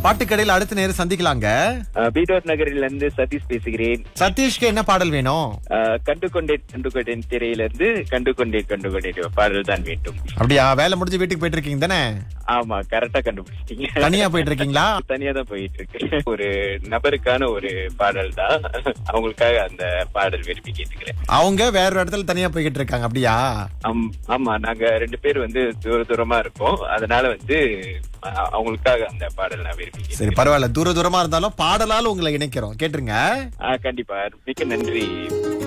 பாட்டுக்கடையில் அடுத்த நேரம் சந்திக்கலாங்க பீடோர் நகரில் இருந்து சதீஷ் பேசுகிறேன் சதீஷ்க்கு என்ன பாடல் வேணும் அஹ், கண்டு கொண்டேன் கண்டு கொண்டேன் திரையிலிருந்து கண்டு கொண்டேன் கண்டு கொண்டேன் பாடல் தான் வேண்டும் அப்படியா வேலை முடிஞ்சு வீட்டுக்கு போயிட்டு இருக்கீங்க தானே ஆமா கரெக்டா கண்டுபிடிச்சிட்டீங்க தனியா போயிட்டு இருக்கீங்களா தனியா தான் போயிட்டு இருக்கு ஒரு நபருக்கான ஒரு பாடல் தான் அவங்களுக்காக அந்த பாடல் விரும்பி கேட்டுக்கிறேன் அவங்க வேற ஒரு இடத்துல தனியா போய்கிட்டு இருக்காங்க அப்படியா ஆம்- ஆமா நாங்க ரெண்டு பேர் வந்து தூர தூரமா இருக்கோம் அதனால வந்து அஹ், அவங்களுக்காக அந்த பாடல் நான் விரும்பி சரி கேட்டுக்கிறேன். பரவாயில்ல தூர தூரமா இருந்தாலும் பாடலால உங்களை இணைக்கிறோம் கேட்டுருங்க ஆ, கண்டிப்பா மிக்க நன்றி